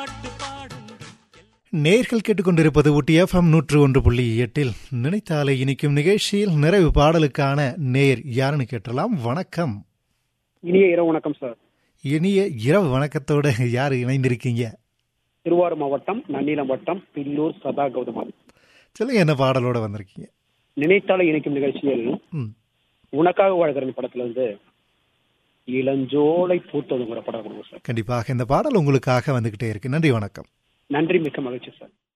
நேர்கள் கேட்டுக்கொண்டிருப்பது ஊட்டி எஃப்எம் நூற்று ஒன்று புள்ளி எட்டில் நினைத்தாலே இனிக்கும் நிகழ்ச்சியில் நிறைவு பாடலுக்கான நேர் யாருன்னு கேட்டலாம் வணக்கம் இனிய இரவு வணக்கம் சார் இனிய இரவு வணக்கத்தோட யார் இணைந்திருக்கீங்க திருவாரூர் மாவட்டம் நன்னிலம் வட்டம் பில்லூர் சதா கௌதமன் சொல்லுங்க என்ன பாடலோட வந்திருக்கீங்க நினைத்தாலே இணைக்கும் நிகழ்ச்சியில் ம் உனக்காக வாழ்கிறன் படத்துல இருந்து இளஞ்சோலை பூத்ததுங்கிற படம் கொடுங்க சார் கண்டிப்பாக இந்த பாடல் உங்களுக்காக வந்துகிட்டே இருக்கு நன்றி வணக்கம் நன்றி மிக்க மகிழ்ச்சி சார்